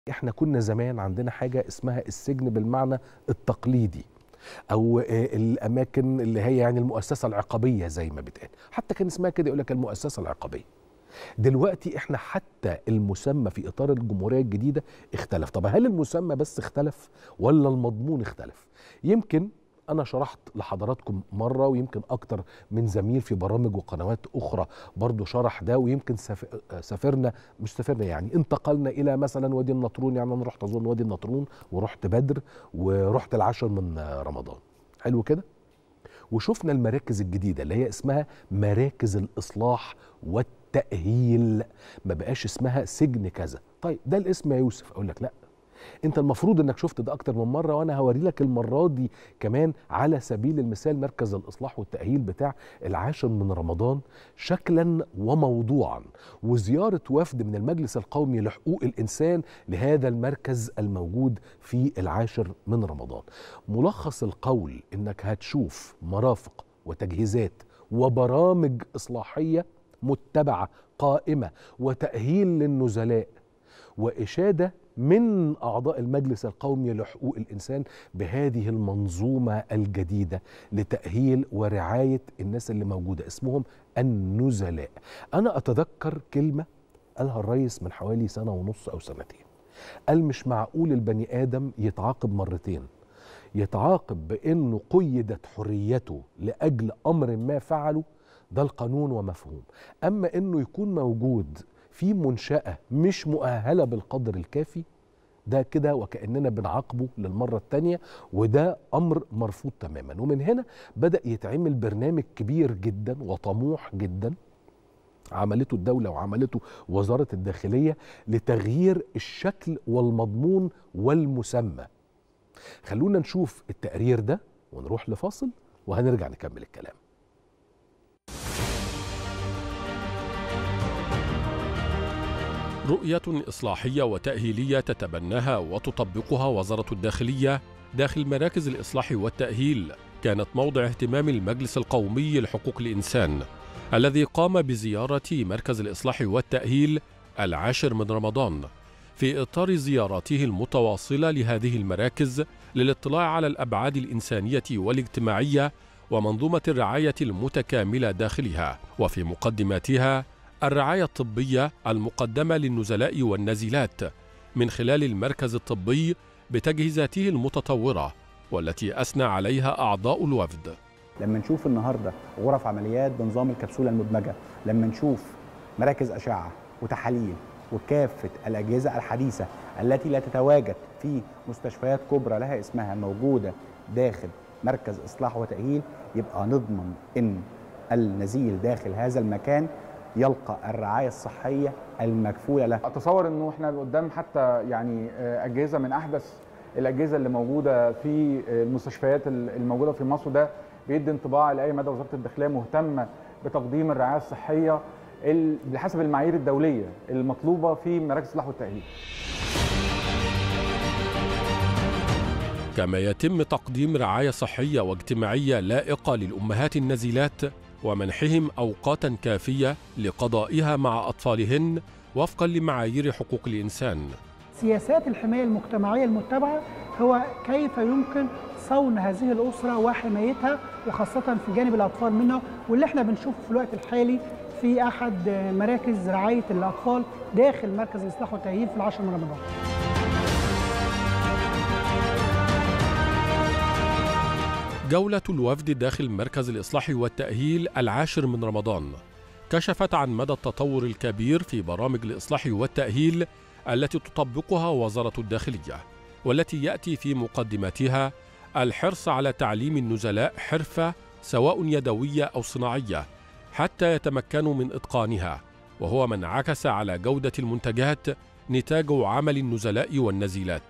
احنا كنا زمان عندنا حاجه اسمها السجن بالمعنى التقليدي او آه، الاماكن اللي هي يعني المؤسسه العقابيه زي ما بتقال حتى كان اسمها كده يقول لك المؤسسه العقابيه دلوقتي احنا حتى المسمى في اطار الجمهوريه الجديده اختلف طب هل المسمى بس اختلف ولا المضمون اختلف يمكن انا شرحت لحضراتكم مره ويمكن اكتر من زميل في برامج وقنوات اخرى برضو شرح ده ويمكن سف- سافرنا مش سافرنا يعني انتقلنا الى مثلا وادي النطرون يعني انا رحت اظن وادي النطرون ورحت بدر ورحت العاشر من رمضان حلو كده وشفنا المراكز الجديده اللي هي اسمها مراكز الاصلاح والتاهيل ما بقاش اسمها سجن كذا طيب ده الاسم يا يوسف اقول لك لا انت المفروض انك شفت ده اكتر من مره وانا هوري لك المره دي كمان على سبيل المثال مركز الاصلاح والتاهيل بتاع العاشر من رمضان شكلا وموضوعا وزياره وفد من المجلس القومي لحقوق الانسان لهذا المركز الموجود في العاشر من رمضان ملخص القول انك هتشوف مرافق وتجهيزات وبرامج اصلاحيه متبعه قائمه وتاهيل للنزلاء وإشادة من أعضاء المجلس القومي لحقوق الإنسان بهذه المنظومة الجديدة لتأهيل ورعاية الناس اللي موجودة اسمهم النزلاء أنا أتذكر كلمة قالها الرئيس من حوالي سنة ونص أو سنتين قال مش معقول البني آدم يتعاقب مرتين يتعاقب بأنه قيدت حريته لأجل أمر ما فعله ده القانون ومفهوم أما أنه يكون موجود في منشأة مش مؤهلة بالقدر الكافي ده كده وكأننا بنعاقبه للمرة التانية وده أمر مرفوض تماما ومن هنا بدأ يتعمل برنامج كبير جدا وطموح جدا عملته الدولة وعملته وزارة الداخلية لتغيير الشكل والمضمون والمسمى خلونا نشوف التقرير ده ونروح لفاصل وهنرجع نكمل الكلام رؤية إصلاحية وتأهيلية تتبناها وتطبقها وزارة الداخلية داخل مراكز الإصلاح والتأهيل كانت موضع اهتمام المجلس القومي لحقوق الإنسان الذي قام بزيارة مركز الإصلاح والتأهيل العاشر من رمضان في إطار زياراته المتواصلة لهذه المراكز للاطلاع على الأبعاد الإنسانية والاجتماعية ومنظومة الرعاية المتكاملة داخلها وفي مقدماتها الرعاية الطبية المقدمة للنزلاء والنازلات من خلال المركز الطبي بتجهيزاته المتطورة والتي أثنى عليها أعضاء الوفد لما نشوف النهارده غرف عمليات بنظام الكبسوله المدمجه لما نشوف مراكز اشعه وتحاليل وكافه الاجهزه الحديثه التي لا تتواجد في مستشفيات كبرى لها اسمها موجوده داخل مركز اصلاح وتاهيل يبقى نضمن ان النزيل داخل هذا المكان يلقى الرعايه الصحيه المكفوله له اتصور انه احنا قدام حتى يعني آه، اجهزه من احدث الاجهزه اللي موجوده في آه، المستشفيات ال- الموجوده في مصر ده بيدي انطباع لاي مدى وزاره الداخليه مهتمه بتقديم الرعايه الصحيه ال- بحسب المعايير الدوليه المطلوبه في مراكز الاصلاح والتاهيل. كما يتم تقديم رعاية صحية واجتماعية لائقة للأمهات النازلات ومنحهم أوقاتا كافية لقضائها مع أطفالهن وفقا لمعايير حقوق الإنسان سياسات الحماية المجتمعية المتبعة هو كيف يمكن صون هذه الأسرة وحمايتها وخاصة في جانب الأطفال منها واللي احنا بنشوفه في الوقت الحالي في أحد مراكز رعاية الأطفال داخل مركز الإصلاح والتأهيل في العاشر من رمضان جولة الوفد داخل مركز الإصلاح والتأهيل العاشر من رمضان كشفت عن مدى التطور الكبير في برامج الإصلاح والتأهيل التي تطبقها وزارة الداخلية والتي يأتي في مقدمتها الحرص على تعليم النزلاء حرفة سواء يدوية أو صناعية حتى يتمكنوا من إتقانها وهو ما انعكس على جودة المنتجات نتاج عمل النزلاء والنزيلات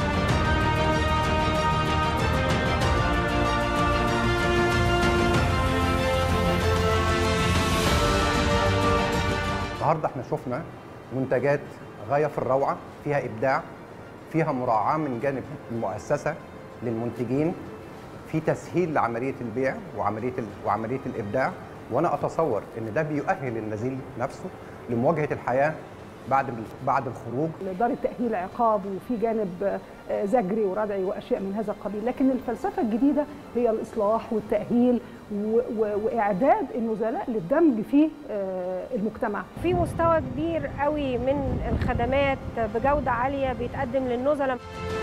النهارده احنا شفنا منتجات غايه في الروعه فيها ابداع فيها مراعاه من جانب المؤسسه للمنتجين في تسهيل لعمليه البيع وعمليه ال... وعمليه الابداع وانا اتصور ان ده بيؤهل النزيل نفسه لمواجهه الحياه بعد بعد الخروج إدارة تأهيل عقاب وفي جانب آه، زجري وردعي وأشياء من هذا القبيل لكن الفلسفة الجديدة هي الإصلاح والتأهيل و- و- وإعداد النزلاء للدمج في آه، المجتمع في مستوى كبير قوي من الخدمات بجودة عالية بيتقدم للنزلاء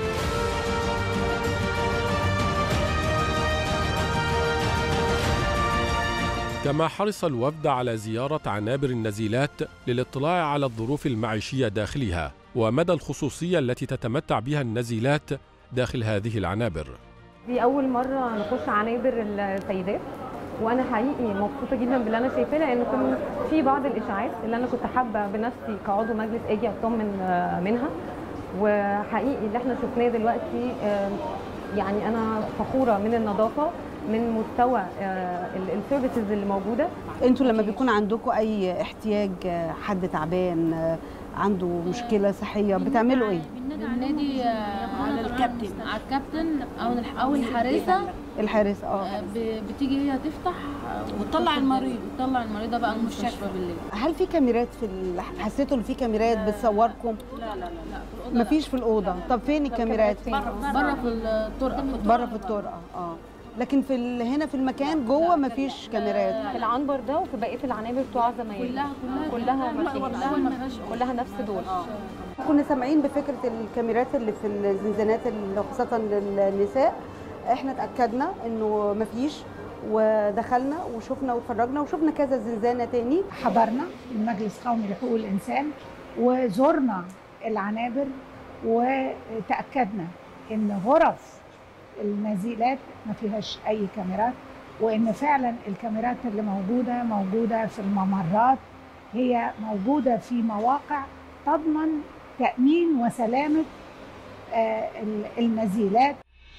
كما حرص الوفد على زيارة عنابر النزيلات للاطلاع على الظروف المعيشية داخلها ومدى الخصوصية التي تتمتع بها النزيلات داخل هذه العنابر دي أول مرة نخش عنابر السيدات وأنا حقيقي مبسوطة جدا باللي أنا شايفاه لأن كان في بعض الإشاعات اللي أنا كنت حابة بنفسي كعضو مجلس أجي أطمن آه، منها وحقيقي اللي احنا شفناه دلوقتي آه، يعني أنا فخورة من النظافة من مستوى السيرفيسز اللي موجودة انتوا لما بيكون عندكم اي احتياج آه، حد تعبان آه، عنده مشكله صحيه بتعملوا ايه بننادي على الكابتن على الكابتن او الح- او الحارسه الحارس اه آه، ب- بتيجي هي تفتح آه، وتطلع المريض وتطلع المريضه بقى المستشفى بالليل هل في كاميرات في ال... حسيتوا ان في كاميرات بتصوركم لا لا لا لا في الاوضه لا. مفيش في الاوضه طب فين الكاميرات بره بره في الطرقه بره في الطرقه اه لكن في ال... هنا في المكان جوه مفيش كاميرات في العنبر ده وفي بقية العنابر بتوع زمايلي كلها كلها كلها ما كلها فيش. ما فيهاش كلها نفس دول كنا سامعين بفكره الكاميرات اللي في الزنزانات اللي خاصه للنساء احنا اتاكدنا انه مفيش ودخلنا وشفنا واتفرجنا وشفنا كذا زنزانه تاني حضرنا المجلس القومي لحقوق الانسان وزرنا العنابر وتاكدنا ان غرف النزيلات ما فيهاش اي كاميرات وان فعلا الكاميرات اللي موجوده موجوده في الممرات هي موجوده في مواقع تضمن تامين وسلامه آه، ال- النزيلات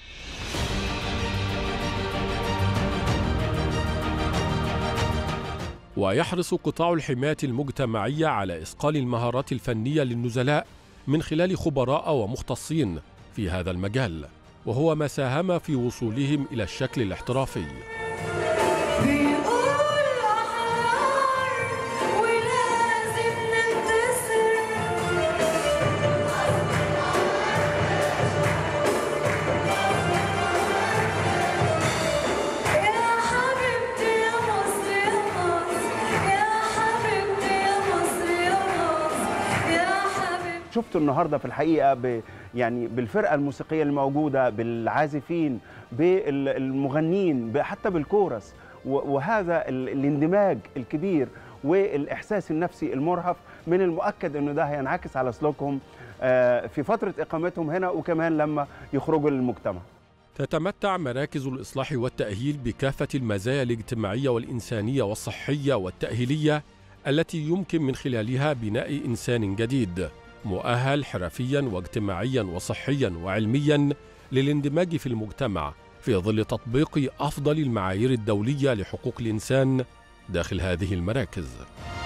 ويحرص قطاع الحماية المجتمعية على إصقال المهارات الفنية للنزلاء من خلال خبراء ومختصين في هذا المجال وهو ما ساهم في وصولهم إلى الشكل الاحترافي شفته النهارده في الحقيقه ب يعني بالفرقه الموسيقيه الموجوده بالعازفين بالمغنيين حتى بالكورس و- وهذا ال- الاندماج الكبير والاحساس النفسي المرهف من المؤكد انه ده هينعكس على سلوكهم آه، في فتره اقامتهم هنا وكمان لما يخرجوا للمجتمع تتمتع مراكز الإصلاح والتأهيل بكافة المزايا الاجتماعية والإنسانية والصحية والتأهيلية التي يمكن من خلالها بناء إنسان جديد مؤهل حرفيا واجتماعيا وصحيا وعلميا للاندماج في المجتمع في ظل تطبيق أفضل المعايير الدولية لحقوق الإنسان داخل هذه المراكز